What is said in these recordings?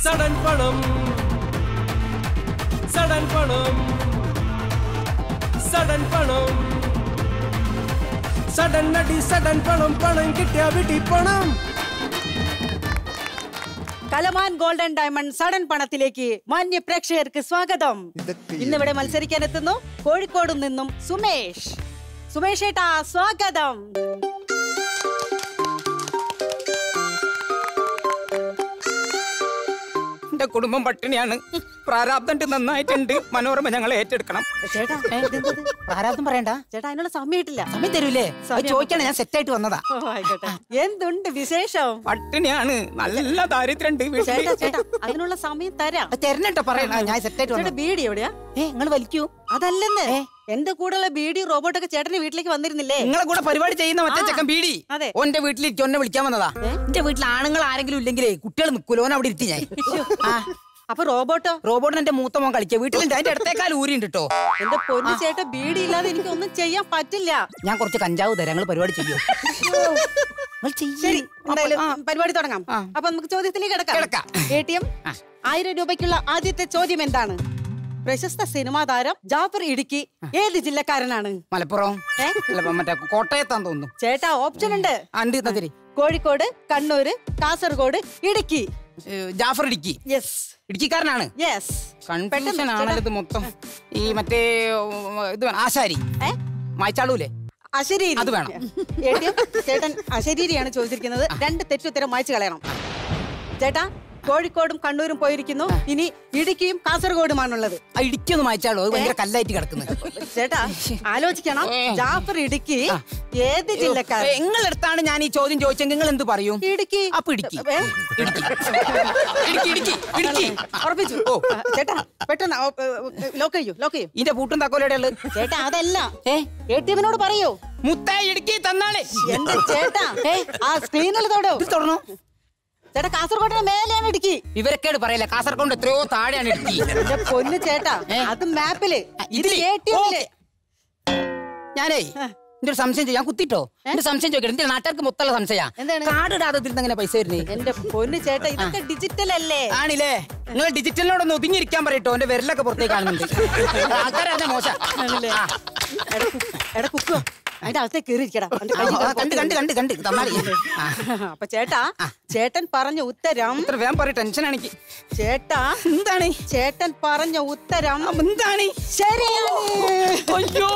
Sudden പണം sudden പണം sudden പണം സഡൻ അടി സഡൻ പണം പണം കിട്ടിയ വീട്ടി പണം കലമാൻ ഗോൾഡൻ ഡയമണ്ട് സഡൻ പണത്തിലേക്ക് മാന്യ പ്രേക്ഷകർക്ക് സ്വാഗതം ഇന്നിവിടെ മത്സരിക്കാൻ എത്തുന്നു കോഴിക്കോട് നിന്നും സുമേഷ് സുമേഷ് ഏട്ടാ സ്വാഗതം എന്റെ കുടുംബം പട്ടിണിയാണ് പ്രാരാബ്ദണ്ട് നന്നായിട്ടുണ്ട് മനോരമ ഞങ്ങൾ ഏറ്റെടുക്കണം ചേട്ടാ ഇതെന്തത്? പ്രാരാബ്ദം പറയണ്ട ചേട്ടാ അതിനുള്ള സമയമിട്ടില്ല സമയം തരൂലേ അത് ചോദിക്കണേ ഞാൻ സെറ്റായിട്ട് വന്നതാ ഓ, ആയിക്കോട്ടെ എന്തുണ്ട് വിശേഷം പട്ടിണിയാണ് നല്ല ദാരിദ്ര്യണ്ട് ചേട്ടാ ചേട്ടാ അതിനുള്ള സമയം തരാം തരണട്ടോ പറയണ ഞാൻ സെറ്റായിട്ട് ചേട്ടാ വന്നത് ബീഡി എവിടെയാ ഏ നിങ്ങൾ വലിക്കൂ അതല്ലെന്ന് എന്റെ കൂടെയുള്ള ബീഡി റോബോട്ടൊക്കെ ചേട്ടന്റെ വീട്ടിലേക്ക് വന്നിരുന്നില്ലേ നിങ്ങളെ കൂടെ പരിപാടി ചെയ്യുന്ന മറ്റേ ആ. ചെക്കൻ ബീഡി അതെ. ഓന്റെ വീട്ടിലേക്ക് ഒന്നെ വിളിക്കാൻ വന്നതാ എന്റെ വീട്ടിൽ ആണുങ്ങൾ ആരെങ്കിലും ഇല്ലെങ്കിലേ കുട്ടികൾ നിൽക്കൂലോ ഓൻ അവിടെ ഇരുത്തി ഞാൻ ആ, അപ്പൊ റോബോട്ടോ റോബോട്ടിന് എന്റെ മൂത്ത മോൻ കളിക്കുക വീട്ടിലുണ്ട് അതിന്റെ അടുത്തേക്കാൾ ഊരിണ്ട് കേട്ടോ എന്റെ പൊന്നു ചേട്ട ബീഡി ഇല്ലാതെ എനിക്ക് ഒന്നും ചെയ്യാൻ പറ്റില്ല ഞാൻ കുറച്ച് കഞ്ചാവ് തരാം ഞങ്ങൾ പരിപാടി ചെയ്യും നിങ്ങൾ ചെയ്യ്. ശരി എന്തായാലും ആ, പരിപാടി തുടങ്ങാം ആ. അപ്പൊ നമുക്ക് ചോദ്യത്തിലേക്ക് കിടക്കാം കിടക്കാം. എ ടി എം ആയിരം രൂപയ്ക്കുള്ള ആദ്യത്തെ ചോദ്യം എന്താണ് പ്രശസ്ത സിനിമാ താരം ജാഫർ ഇടുക്കി ഏത് ജില്ലക്കാരനാണ് മലപ്പുറം ഏ? അല്ല, മറ്റേ കോട്ടയത്താന്ന് തോന്നുന്നു ചേട്ടാ ഓപ്ഷൻ ഉണ്ട് അണ്ട് തതിരി കോഴിക്കോട് കണ്ണൂര് കാസർഗോഡ് ഇടുക്കി ജാഫർ ഇടുക്കി യെസ് ഇടുക്കിക്കാരനാണ് യെസ് കൺഫ്യൂഷൻ ആണല്ലോ ഇത് മൊത്തം ഈ മറ്റേ ഉം, ഇത് വേണം, ആശാരി ഏ? മായ്ച്ചാളൂലേ അശരീരി അത് വേണം. എ ടി എം ചേട്ടൻ അശരീരിയാണ് ചോദിച്ചിരിക്കുന്നത് രണ്ട് തെറ്റുത്തരം മായ്ച്ചു കളയണം ചേട്ടാ കോഴിക്കോടും കണ്ണൂരും പോയിരിക്കുന്നു ഇനി ഇടുക്കിയും കാസർഗോഡുമാണുള്ളത് ആ ഇടുക്കി ഒന്ന് മായ്ച്ചാളൂ അത് ഭയങ്കര കല്ലായിട്ട് കിടക്കുന്നത് ചേട്ടാ ആലോചിക്കണം ഏ. ജാഫർ ഇടുക്കി ഏത് ജില്ലക്കാരൻ നിങ്ങളടുത്താണ് ഞാൻ ഈ ചോദ്യം ചോദിച്ചെങ്കിൽ നിങ്ങൾ എന്ത് പറയും ഇടുക്കി അപ്പൊ ഇടുക്കി ഏ? ഇടുക്കി ഇടുക്കി ഇടുക്കി ഇടുക്കി ഉറപ്പിച്ചു ഓ. ആ, ചേട്ടാ പെട്ടെന്ന് ലോക്ക് ചെയ്യൂ ലോക്ക് ചെയ്യൂ ഇതിന്റെ പൂട്ടും തക്കോലയുടെ ഉള്ളത് ചേട്ടാ അതല്ല ഏ എ ടി എമ്മിനോട് പറയൂ മുത്തേ ഇടുക്കി തന്നാളെ എന്റെ ചേട്ടാ ആ സ്ക്രീനിൽ തൊടൂ ഇത് തുറന്നു ചേട്ടാ കാസർഗോഡിന് മേലെയാണ് ഇടുക്കി ഇവരൊക്കെയാണ് പറയില്ല കാസർഗോഡ് എത്രയോ താഴെയാണ് ഇടുക്കി എന്റെ പൊന്നു ചേട്ടാ ഏ? അത് മാപ്പില് ഇത് ഇതില്? എ ടി എമ്മില് ഞാനേ എന്റെ ഒരു സംശയം ചോദിക്കാം ഞാൻ കുത്തിട്ടോ എന്റെ സംശയം ചോദിക്കട്ടെ എന്റെ നാട്ടുകാർക്ക് മൊത്തമുള്ള സംശയം എന്താണ്? കാർഡ് ഇടാതെ ഇതിൽ എങ്ങനെ പൈസ വരുന്നേ എന്റെ പൊന്നു ചേട്ടാ ഇതൊക്കെ ഡിജിറ്റൽ അല്ലേ ആണില്ലേ നിങ്ങൾ ഡിജിറ്റലിനോടൊന്ന് ഒതുങ്ങിയിരിക്കാൻ പറയട്ടോ എന്റെ വിരലൊക്കെ പുറത്തേക്ക് കാണുന്നുണ്ട് ആൾക്കാരെ മോശം ആണല്ലേ? ആ. എടാ കു- എടാ കുക്കോ അതിന്റെ അകത്തേക്ക് കയറിയിരിക്കടാ അവന്റെ കൈ ആ, കണ്ട് കണ്ട് കണ്ട് കണ്ട് തന്നാളി ആ. അപ്പൊ ചേട്ടാ ചേട്ടൻ പറഞ്ഞ ഉത്തരം ഇത്ര വേഗം പറയും ടെൻഷനാണ് എനിക്ക് ചേട്ടാ എന്താണ് ചേട്ടൻ പറഞ്ഞ ഉത്തരം ആ, എന്താണ് ശരിയാണ് അയ്യോ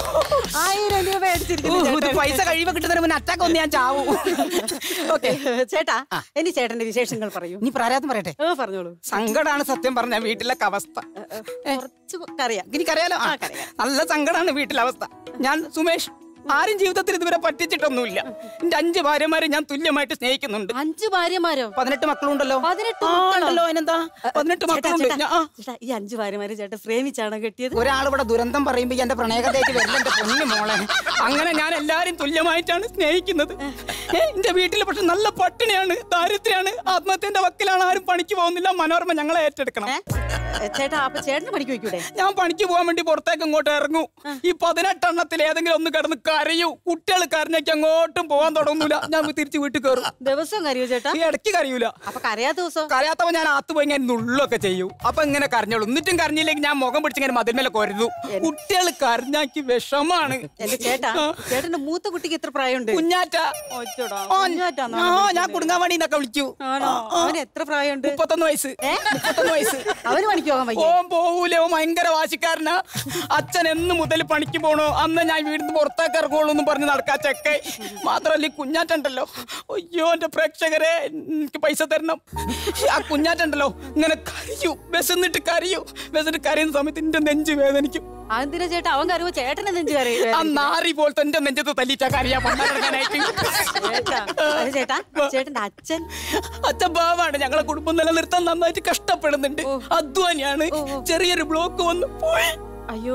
ആയിരം രൂപ ഊ, അടിച്ചിരിക്കുന്നു ഇത് ചേട്ടൻ. പൈസ കഴിയുമ്പോ കിട്ടുന്നതിന് മുന്നേ അറ്റാക്ക് ഒന്ന് ഞാൻ ചാവും ഓക്കെ ചേട്ടാ ഇനി ചേട്ടന്റെ വിശേഷങ്ങൾ പറയൂ ഇനി പ്രാരാധം പറയട്ടെ ഏ, പറഞ്ഞോളൂ സങ്കടാണ് സത്യം പറഞ്ഞ വീട്ടിലൊക്കെ അവസ്ഥ കുറച്ച് അറിയാം എനിക്കറിയാലോ ആ, നല്ല സങ്കടാണ് വീട്ടിലെ അവസ്ഥ ഞാൻ സുമേഷ് ആരും ജീവിതത്തിൽ ഇതുവരെ പറ്റിച്ചിട്ടൊന്നുമില്ല എന്റെ അഞ്ച് ഭാര്യമാരെ ഞാൻ തുല്യമായിട്ട് സ്നേഹിക്കുന്നുണ്ട് അഞ്ചു ഭാര്യമാരോ പതിനെട്ട് മക്കളുണ്ടല്ലോ പതിനെട്ട് ആ, മക്കളോ? ഉണ്ടല്ലോ അതിനെന്താ പതിനെട്ട് ചേട്ടാ, മക്കളുണ്ട് ചേട്ടാ, ഞാൻ- ആ. ചേട്ടാ, ഈ അഞ്ചു ഭാര്യമാരെ ചേട്ടൻ പ്രേമിച്ചാണോ കെട്ടിയത് ഒരാൾ ഇവിടെ ദുരന്തം പറയുമ്പോ എന്റെ പ്രണയകതയ്ക്ക് വരില്ല എന്റെ പൊന്നു മോളെ അങ്ങനെ ഞാൻ എല്ലാരും തുല്യമായിട്ടാണ് സ്നേഹിക്കുന്നത് ഏ, എന്റെ വീട്ടിൽ പക്ഷെ നല്ല പട്ടിണിയാണ് ദാരിദ്ര്യാണ് ആത്മഹത്യന്റെ വക്കിലാണ് ആരും പണിക്ക് പോകുന്നില്ല മനോരമ ഞങ്ങളെ ഏറ്റെടുക്കണം ഏ? ഏ, ചേട്ടാ അപ്പൊ ചേട്ടന് പണിക്ക് വെക്കൂടെ ഞാൻ പണിക്ക് പോകാൻ വേണ്ടി പുറത്തേക്ക് ഇങ്ങോട്ട് ഇറങ്ങും ഈ പതിനെട്ടെണ്ണത്തിൽ ഏതെങ്കിലും ഒന്ന് കിടന്ന് കരയൂ കുട്ടികൾ കരഞ്ഞേക്ക് അങ്ങോട്ടും പോകാൻ തുടങ്ങൂല ഞാൻ തിരിച്ച് വീട്ടിൽ കയറും ദിവസവും കറിയോ ചേട്ടാ ഈ ഇടയ്ക്ക് കരയൂല അപ്പൊ കരയാത്ത ദിവസം കരയാത്തവൻ ഞാൻ ആത്ത് പോയി ഞാൻ നുള്ളൊക്കെ ചെയ്യും അപ്പൊ ഇങ്ങനെ കരഞ്ഞോളൂ എന്നിട്ടും കരഞ്ഞില്ലെങ്കിൽ ഞാൻ മുഖം പിടിച്ച് ഇങ്ങനെ മതിന്മേലെ കൊരുതു കുട്ടികൾ കരഞ്ഞാക്കി വിഷമാണ് എന്റെ ചേട്ടാ ചേട്ടന്റെ മൂത്ത കുട്ടിക്ക് എത്ര പ്രായമുണ്ട് കുഞ്ഞാറ്റ ഒച്ചോടാ, ഓൻ- കുഞ്ഞാറ്റാന്നാ ആ, വിളിക്കുന്നത്. ഞാൻ കുടുങ്ങാവാണി എന്നൊക്കെ വിളിക്കൂ ആണോ അവന് എത്ര പ്രായമുണ്ട് മുപ്പത്തൊന്ന് വയസ്സ് മുപ്പത്തൊന്ന് വയസ്സ് അവന് പണിക്ക് പോകാൻ വയ്യ ഓൻ പോവൂലേ ഓൻ ഭയങ്കര വാശിക്കാരനാ അച്ഛൻ എന്ന് മുതൽ പണിക്ക് പോണോ അന്ന് ഞാൻ വീടിന് പുറത്തേക്ക് ഇറങ്ങുള്ളൂ എന്ന് പറഞ്ഞ് നടക്കാ ചെക്കൈ മാത്രല്ല ഈ കുഞ്ഞാറ്റുണ്ടല്ലോ അയ്യോ എന്റെ പ്രേക്ഷകരെ എനിക്ക് പൈസ തരണം ആ കുഞ്ഞാറ്റുണ്ടല്ലോ ഇങ്ങനെ കരയൂ വിശന്നിട്ട് കരയൂ വിശന്നിട്ട് കരയുന്ന സമയത്ത് എന്റെ നെഞ്ച് വേദനിക്കും അതെന്തിനാ ചേട്ടാ അവൻ കരുവോ ചേട്ടനെ നെഞ്ചു കറി ആ നാറി പോലത്തെ എന്റെ നെഞ്ചത്ത് തല്ലിച്ച കറിയാ പണ്ടായിട്ട് ചേട്ടാ അത് ചേട്ടാ ചേട്ടന്റെ അച്ഛൻ അച്ഛൻ പാവാണ് ഞങ്ങളെ കുടുംബം നിലനിർത്താൻ നന്നായിട്ട് കഷ്ടപ്പെടുന്നുണ്ട് അധ്വാനിയാണ് ചെറിയൊരു ബ്ലോക്ക് വന്ന് പോയി അയ്യോ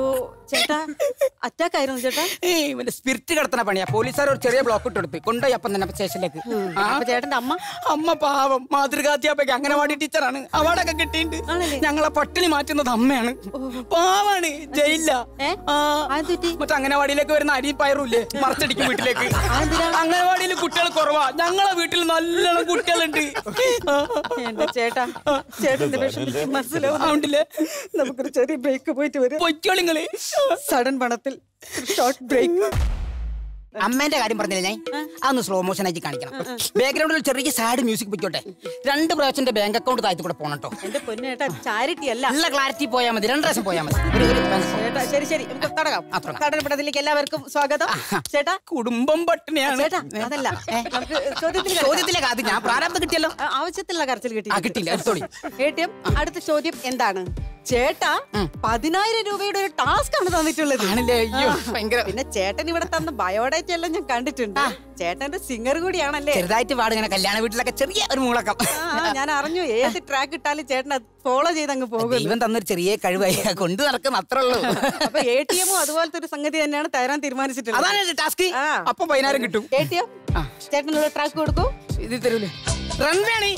ചേട്ടാ അറ്റാക്ക് ആയിരുന്നു ചേട്ടാ ഏയ് ഇവന്റെ സ്പിരിറ്റ് കിടത്തണ പണിയാ പോലീസുകാർ ഒരു ചെറിയ ബ്ലോക്ക് ഇട്ട് കൊടുത്ത് കൊണ്ടുപോയി അപ്പം തന്നെ സ്റ്റേഷനിലേക്ക് ആ അപ്പൊ ചേട്ടന്റെ അമ്മ അമ്മ പാവം മാതൃകാധ്യാപക അംഗനവാടി ടീച്ചറാണ് അവാർഡൊക്കെ കിട്ടിയിട്ടുണ്ട് ആണല്ലേ? ഞങ്ങളെ പട്ടിണി മാറ്റുന്നത് അമ്മയാണ് പാവാണ് ജയിലില്ല ഏ? ആ അതെന്ത് പറ്റി? മറ്റേ അംഗനവാടിയിലേക്ക് വരുന്ന അരിയും പയറുമില്ലേ മറച്ചടിക്കും വീട്ടിലേക്ക് അതെന്തിനാ? അംഗനവാടിയിൽ കുട്ടികൾ കുറവാ ഞങ്ങളെ വീട്ടിൽ നല്ലോണം കുട്ടികളുണ്ട് എന്റെ ചേട്ടാ ചേട്ടന്റെ വിഷമം മനസ്സിലാവും അതുകൊണ്ടില്ലേ നമുക്കൊരു ചെറിയ ബ്രേക്ക് പോയിട്ട് വരും പൊയ്ക്കോളിങ്ങള് സഡൻ പണത്തിൽ ഷോർട്ട് ബ്രേക്ക് അമ്മേന്റെ കാര്യം പറഞ്ഞില്ല ഞാൻ അതൊന്ന് സ്ലോ മോഷൻ ആക്കി കാണിക്കണം ബാക്ക്ഗ്രൗണ്ടിൽ ചെറിയ സാഡ് മ്യൂസിക് വെച്ചോട്ടെ രണ്ട് പ്രാവശ്യത്തിന്റെ ബാങ്ക് അക്കൗണ്ട് താഴത്ത് കൂടെ പോകണം കേട്ടോ എന്റെ പൊന്നേട്ടാ ചാരിറ്റി അല്ല നല്ല ക്ലാരിറ്റി പോയാൽ മതി രണ്ട് പ്രാവശ്യം പോയാൽ മതി ഒരു- ഒരു bank account. ചേട്ടാ ശരി ശരി നമുക്ക് തുടങ്ങാം ആ, തുടങ്ങാം. സഡൻ പണത്തിലേക്ക് എല്ലാവർക്കും സ്വാഗതം ചേട്ടാ കുടുംബം പട്ടിണിയാണ് ചേട്ടാ അതല്ല നമുക്ക് ചോദ്യത്തിൽ കിടക്കാം. ചോദ്യത്തിലെ അത് ഞാൻ പ്രാരംഭം കിട്ടിയല്ലോ ആ, ആവശ്യത്തിലുള്ള കരച്ചിൽ കിട്ടി ആ, കിട്ടിയില്ല, എടുത്തോളി. ഏട്ടിയം അടുത്ത ചോദ്യം എന്താണ് ചേട്ടാ പതിനായിരം രൂപയുടെ ഒരു ടാസ്ക് ആണ് തന്നിട്ടുള്ളത് ആണല്ലേ അയ്യോ ആ. ഭയങ്കര പിന്നെ ചേട്ടൻ ഇവിടെ തന്ന ബയോഡേറ്റ എല്ലാം ഞാൻ കണ്ടിട്ടുണ്ട് ചേട്ടന്റെ സിംഗർ കൂടിയാണല്ലേ ചെറുതായിട്ട് പാട് ഇങ്ങനെ കല്യാണ വീട്ടിലൊക്കെ ചെറിയ ഒരു മൂളക്കം ആ, ആ, ഞാൻ അറിഞ്ഞു ഏത് ട്രാക്ക് ഇട്ടാലും ചേട്ടൻ അത് ഫോളോ ചെയ്ത് അങ്ങ് പോകുന്നു ദൈവം തന്നൊരു ചെറിയ കഴിവായി കൊണ്ട് നടക്കുന്ന അത്രേ ഉള്ളൂ അപ്പൊ എ ടി എമ്മും അതുപോലത്തെ ഒരു സംഗതി തന്നെയാണ് തരാൻ തീരുമാനിച്ചിട്ടുള്ളത് അതാണ് ടാസ്ക് ആ. അപ്പൊ പതിനായിരം കിട്ടും എ ടി എം ചേട്ടനുള്ള ട്രാക്ക് കൊടുക്കൂ ഇത് തരൂലേ റൺവേ ആണ്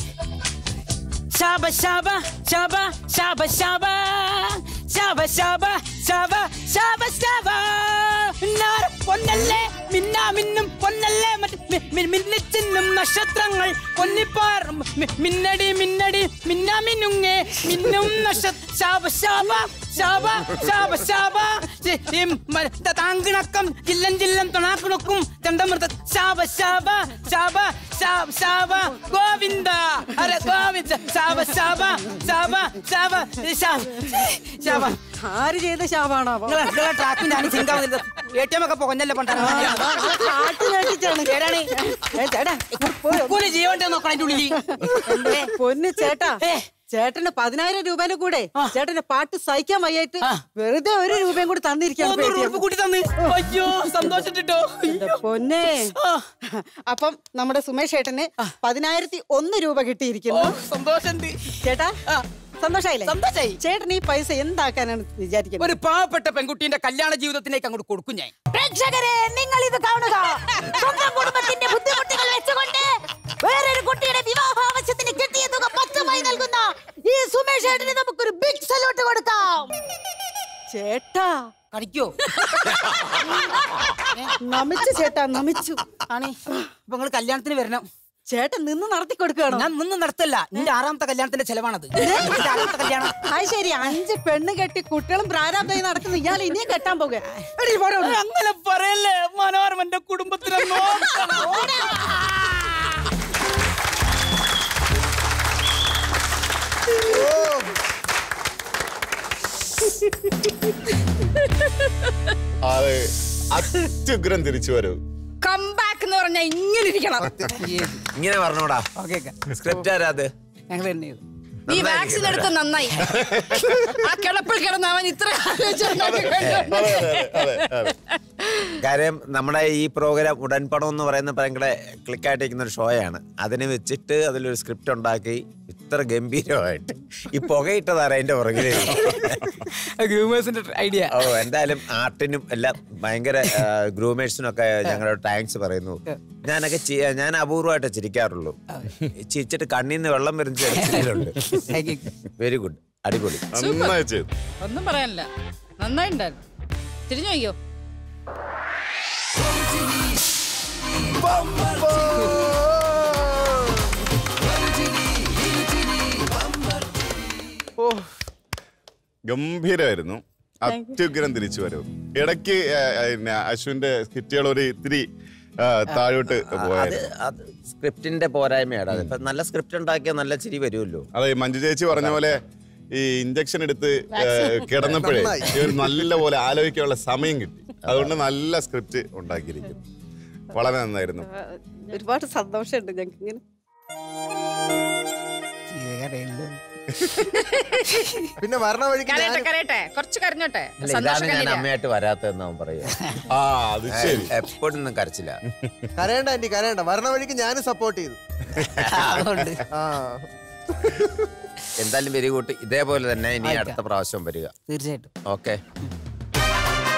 ശാബ ശാബ ശാബ ശാബ ശാബ ശാബ ശാബ ശാബ ശാബ ശാബ മിന്നാർ പൊന്നല്ലേ മിന്നാ മിന്നും പൊന്നല്ലേ മറ്റ് മി- മി- മിന്നിച്ചിന്നും നക്ഷത്രങ്ങൾ പൊന്നിപ്പാർ മി- മിന്നടി മിന്നടി മിന്നാ മിന്നുങ്ങേ മിന്നും നക്ഷത്ര ശാബ ശാബ ശാബ ശാബ ശാബ ചി- ഈ മ- ദ- താങ്കിണക്കം ജില്ലം ജില്ലം തുണാക്കുണക്കും ചണ്ടമൃത ശാബ ശാബ ശാബ ശാബ ശാബ ഗോവിന്ദ അരെ ഗോവിന്ദ ശാബ ശാബ ശാബ ശാബ ശാബ ശാബ ആര് ചെയ്ത ശാപാണോ നിങ്ങളെ നിങ്ങളെ ട്രാക്കും ഞാൻ ചിന്താവുന്നില്ല എ ടി എം ഒക്കെ പൊങ്ങഞ്ഞല്ലേ പണ്ടാണ് പാട്ട് കേട്ടിട്ടാണ് ഏതാണ് ഏ, ചേട്ടാ പോയോ? ഉപ്പൂല് ജീവന്റെ നോക്കണം അതിന്റെ ഉള്ളിൽ ഏ, പൊന്ന് ചേട്ടാ ഏ. ചേട്ടന് പതിനായിരം രൂപേന്റെ കൂടെ ചേട്ടന്റെ പാട്ട് സഹിക്കാൻ വയ്യായിട്ട് ആ. വെറുതെ ഒരു രൂപയും കൂടി തന്നിരിക്കാണ് ഒന്ന് ഉറുപ്പ് കൂട്ടി തന്ന് അയ്യോ സന്തോഷിച്ചിട്ടോ എന്റെ പൊന്നെ ആ. അപ്പം നമ്മുടെ സുമേഷ് ചേട്ടന് പതിനായിരത്തി ഒന്ന് രൂപ ഓ കിട്ടിയിരിക്കുന്നു സന്തോഷണ്ട് ചേട്ടാ ആ. സന്തോഷായില്ലേ സന്തോഷായി ചേട്ടൻ ഈ പൈസ എന്താക്കാനാണ് വിചാരിക്കുന്നത് ഒരു പാവപ്പെട്ട പെൺകുട്ടിന്റെ കല്യാണ ജീവിതത്തിലേക്ക് അങ്ങോട്ട് കൊടുക്കും ഞാൻ പ്രേക്ഷകരെ നിങ്ങൾ ഇത് കാണുക സ്വന്തം കുടുംബത്തിന്റെ ബുദ്ധിമുട്ടുകൾ വെച്ചുകൊണ്ട് വേറൊരു കുട്ടിയുടെ വിവാഹ ആവശ്യത്തിന് കിട്ടിയ തുക പത്തുമായി നൽകുന്ന ഈ സുമേഷ് ഏട്ടന് നമുക്കൊരു ബിഗ് സല്യൂട്ട് കൊടുക്കാം ചേട്ടാ കളിക്കോ നമിച്ചു ചേട്ടാ നമിച്ചു ആണ് ഇപ്പൊ നിങ്ങൾ കല്യാണത്തിന് വരണം ചേട്ടൻ നിന്ന് നടത്തി കൊടുക്കുകയാണോ ഞാൻ ഒന്നും നടത്തല്ല നിന്റെ ആറാമത്തെ കല്യാണത്തിന്റെ ചെലവാണത് നിന്റെ ആറാമത്തെ കല്യാണം അത് ശരി അഞ്ച് പെണ്ണ് കെട്ടി കുട്ടികളും പ്രാരാബ്ദമായി നടക്കുന്ന ഇയാൾ ഇനിയും കെട്ടാൻ പോകുക എടീ, പോടാ ഇവിടുന്ന്. അങ്ങനെ പറയല്ലേ മനോരമന്റെ കുടുംബത്തിനെ നോക്കണം അത് അത്യുഗ്രം തിരിച്ചു വരും കംബാക്ക് എന്ന് പറഞ്ഞാൽ ഇങ്ങനെ ഇരിക്കണം ഇങ്ങനെ പറഞ്ഞോടാ ഓക്കെ സ്ക്രിപ്റ്റ് ആരാ അത് ഞങ്ങൾ തന്നെ ചെയ്തു. നീ വാക്സിൻ എടുത്ത് നന്നായി ആ കിടപ്പിൽ കിടന്ന് അവൻ ഇത്ര ആലോചിച്ചുണ്ടാക്കി കൊണ്ടുവന്നു. അതെ അതെ അതെ അതെ കാര്യം നമ്മുടെ ഈ പ്രോഗ്രാം ഉടൻ പടം എന്ന് പറയുന്ന ഭയങ്കര ക്ലിക്കായിട്ടിരിക്കുന്ന ഒരു ഷോയാണ് അതിനെ വെച്ചിട്ട് അതിലൊരു സ്ക്രിപ്റ്റ് ഉണ്ടാക്കി ഇത്ര ഗംഭീരമായിട്ട് ഈ പുകയിട്ടതാരാ അതിന്റെ പുറകില് ഗ്രൂമേഴ്സിന്റെ ഐഡിയ ഓ എന്തായാലും ആർട്ടിനും എല്ലാം ഭയങ്കര ഗ്രൂമേഴ്സിനും ഒക്കെ ഞങ്ങളുടെ താങ്ക്സ് പറയുന്നു ഞാനൊക്കെ ചി- ഞാൻ അപൂർവമായിട്ട് ചിരിക്കാറുള്ളൂ ചിരിച്ചിട്ട് കണ്ണിൽ നിന്ന് വെള്ളം വരുന്ന ചിരിച്ചിട്ടുണ്ട് വെരി ഗുഡ് അടിപൊളി നന്നായി ചെയ്തു ഒന്നും പറയാനില്ല നന്നായിട്ടുണ്ടായിരുന്നു തിരിഞ്ഞു നോക്കിയോ ഓ ഗംഭീരമായിരുന്നു അത്യുഗ്രം തിരിച്ചു വരും ഇടയ്ക്ക് ആ, ആ, പിന്നെ അശ്വിന്റെ സ്കിറ്റുകൾ ഒരു ഇത്തിരി ആ, താഴോട്ട് അത് പോയായിരുന്നു അത് സ്ക്രിപ്റ്റിന്റെ പോരായ്മയാണ് അത് ഇപ്പൊ നല്ല സ്ക്രിപ്റ്റ് ഉണ്ടാക്കിയാൽ നല്ല ചിരി വരുമല്ലോ അതെ മഞ്ജു ചേച്ചി പറഞ്ഞ പോലെ ഈ ഇഞ്ചക്ഷൻ എടുത്ത് ആ, കിടന്നപ്പോഴേ ഇവര് നല്ല പോലെ ആലോചിക്കാനുള്ള സമയം കിട്ടി അതുകൊണ്ട് നല്ല സ്ക്രിപ്റ്റ് ഉണ്ടാക്കിയിരിക്കുന്നു വളരെ നന്നായിരുന്നു ഒരുപാട് സന്തോഷമുണ്ട് ഞങ്ങൾക്ക് ഇങ്ങനെ പിന്നെ വരണ വഴിക്ക് കരയട്ടെ ഞാൻ കരയട്ടെ കുറച്ച് കരഞ്ഞോട്ടെ അല്ല, ഇതാണ് സന്തോഷം ഞാൻ കണ്ടില്ല അമ്മയായിട്ട് വരാത്തതെന്ന് അവൻ പറയുക ആ അത് ശരി എപ്പോഴൊന്നും കരച്ചില്ല കരയണ്ട ആന്റി കരയണ്ട വരണ വഴിക്ക് ഞാനും സപ്പോർട്ട് ചെയ്തു അതുകൊണ്ട് ആ എന്തായാലും വെരി ഗുഡ് ഇതേപോലെ തന്നെ ഇനി ആയിക്കോ. അടുത്ത പ്രാവശ്യം വരിക തീർച്ചയായിട്ടും ഓക്കെ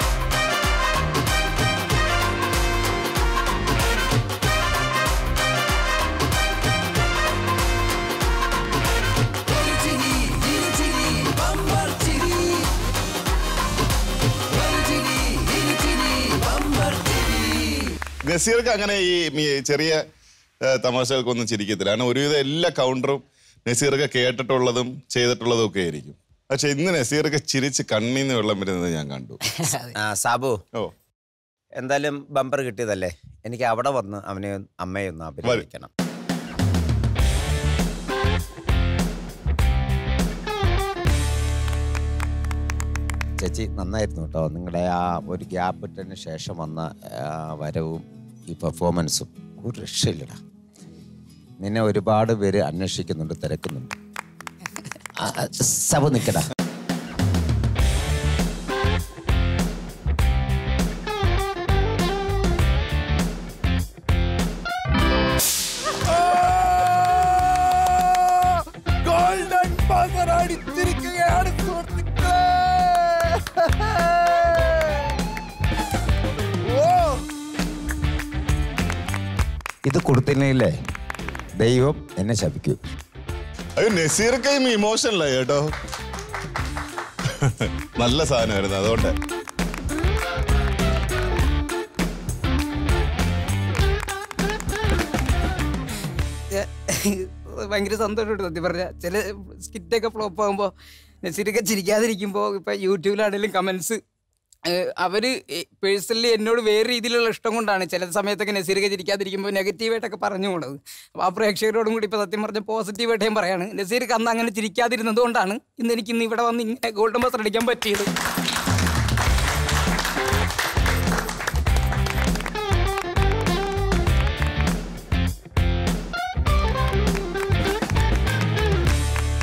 നസീർക്ക് അങ്ങനെ ഈ ഈ ചെറിയ ആ, തമാശകൾക്കൊന്നും ചിരിക്കത്തില്ല കാരണം ഒരുവിധം എല്ലാ കൗണ്ടറും നസീർക്ക് കേട്ടിട്ടുള്ളതും ചെയ്തിട്ടുള്ളതും ഒക്കെ ആയിരിക്കും പക്ഷെ ഇന്ന് നസീർക്ക് ചിരിച്ച് കണ്ണീന്ന് വെള്ളം വരുന്നത് ഞാൻ കണ്ടു ആ സാബു ഓ എന്തായാലും ബമ്പർ കിട്ടിയതല്ലേ എനിക്ക് അവിടെ വന്ന് അവനെ അമ്മയെ ഒന്ന് അഭിനയിക്കണം ചേച്ചി നന്നായിരുന്നു കേട്ടോ നിങ്ങളുടെ ആ ഒരു ഗ്യാപ്പ് ഇട്ടതിന് ശേഷം വന്ന ആ, വരവും ഈ പെർഫോമൻസും ഒരു രക്ഷയില്ലടാ നിന്നെ ഒരുപാട് പേര് അന്വേഷിക്കുന്നുണ്ട് തിരക്കുന്നുണ്ട് ആ, ആ, സഭ നിൽക്കടാ ഗോൾഡൻ പസർ അടിച്ചിരിക്കുകയാണ് സുഹൃത്തുക്കളെ ഓ ഇത് കൊടുത്തില്ലേ ദൈവം എന്നെ ശപിക്കൂ അയ്യോ നസീർക്കയും ഇമോഷണലായി കേട്ടോ നല്ല സാധനമായിരുന്നു അതുകൊണ്ട് ഭയങ്കര സന്തോഷമുണ്ട് സത്യം പറഞ്ഞ ചില സ്കിറ്റൊക്കെ ഫ്ലോപ്പ് ആകുമ്പോൾ നസീറൊക്കെ ചിരിക്കാതിരിക്കുമ്പോൾ ഇപ്പം യൂട്യൂബിലാണെങ്കിലും കമൻസ് അവര് പേഴ്സണലി എന്നോട് വേറെ രീതിയിലുള്ള ഇഷ്ടം കൊണ്ടാണ് ചില സമയത്തൊക്കെ നസീറൊക്കെ ചിരിക്കാതിരിക്കുമ്പോൾ നെഗറ്റീവായിട്ടൊക്കെ പറഞ്ഞു പോണത് അപ്പോൾ ആ പ്രേക്ഷകരോടും കൂടി ഇപ്പോൾ സത്യം പറഞ്ഞ പോസിറ്റീവായിട്ട് ഞാൻ പറയാണ് നസീർക്ക് അന്ന് അങ്ങനെ ചിരിക്കാതിരുന്നത് കൊണ്ടാണ് ഇന്ന് എനിക്ക് ഇന്ന് ഇവിടെ വന്ന് ഇങ്ങനെ ഗോൾഡൻ ബസ് അടിക്കാൻ പറ്റിയത്